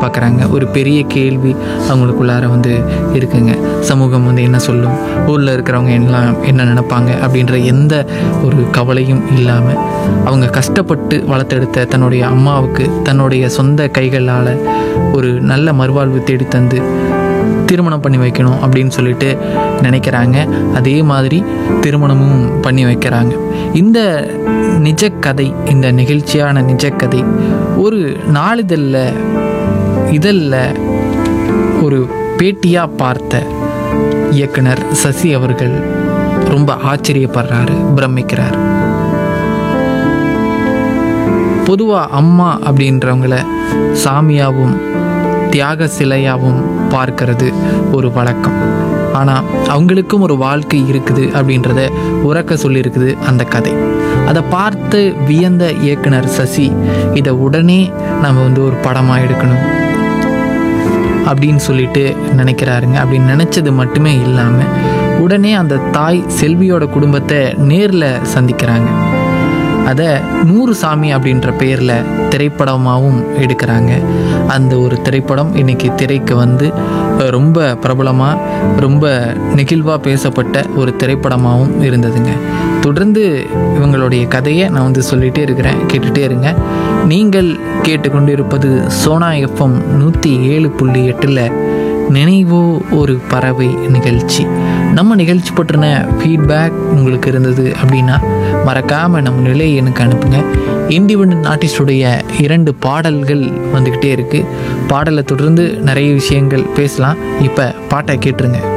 பார்க்குறாங்க ஒரு பெரிய கேள்வி அவங்களுக்குள்ளார வந்து இருக்குங்க சமூகம் வந்து என்ன சொல்லும் ஊரில் இருக்கிறவங்க எல்லாம் என்ன நினைப்பாங்க அப்படின்ற எந்த ஒரு கவலையும் இல்லாமல் அவங்க கஷ்டப்பட்டு வளர்த்தெடுத்த தன்னுடைய அம்மாவுக்கு தன்னுடைய சொந்த கைகளால் ஒரு நல்ல மறுவாழ்வு தேடி தந்து திருமணம் பண்ணி வைக்கணும் அப்படின்னு சொல்லிட்டு நினைக்கிறாங்க அதே மாதிரி திருமணமும் பண்ணி வைக்கிறாங்க இந்த நிஜக்கதை இந்த நிகழ்ச்சியான நிஜக்கதை ஒரு நாளிதழில் இதழில் ஒரு பேட்டியாக பார்த்த இயக்குனர் சசி அவர்கள் ரொம்ப ஆச்சரியப்படுறாரு பிரமிக்கிறார் பொதுவாக அம்மா அப்படின்றவங்கள சாமியாகவும் தியாக சிலையாகவும் பார்க்கறது ஒரு வழக்கம் ஆனால் அவங்களுக்கும் ஒரு வாழ்க்கை இருக்குது அப்படின்றத உறக்க சொல்லியிருக்குது அந்த கதை அதை பார்த்து வியந்த இயக்குனர் சசி இதை உடனே நம்ம வந்து ஒரு படமாக எடுக்கணும் அப்படின்னு சொல்லிட்டு நினைக்கிறாருங்க அப்படின்னு நினச்சது மட்டுமே இல்லாமல் உடனே அந்த தாய் செல்வியோட குடும்பத்தை நேரில் சந்திக்கிறாங்க அதை நூறு சாமி அப்படின்ற பெயரில் திரைப்படமாகவும் எடுக்கிறாங்க அந்த ஒரு திரைப்படம் இன்னைக்கு திரைக்கு வந்து அஹ், ரொம்ப பிரபலமாக ரொம்ப நெகிழ்வாக பேசப்பட்ட ஒரு திரைப்படமாகவும் இருந்ததுங்க தொடர்ந்து இவங்களுடைய கதையை நான் வந்து சொல்லிகிட்டே இருக்கிறேன் கேட்டுகிட்டே இருங்க நீங்கள் கேட்டுக்கொண்டு இருப்பது சோனா எஃப்எம் நூற்றி ஏழு புள்ளி எட்டில் நினைவோ ஒரு பறவை நிகழ்ச்சி நம்ம நிகழ்ச்சி பற்றின ஃபீட்பேக் உங்களுக்கு இருந்தது அப்படின்னா மறக்காமல் நம்ம நிலையை எனக்கு அனுப்புங்க இண்டிபெண்ட் ஆர்டிஸ்டுடைய இரண்டு பாடல்கள் வந்துக்கிட்டே இருக்குது பாடலை தொடர்ந்து நிறைய விஷயங்கள் பேசலாம் இப்போ பாட்டை கேட்டுருங்க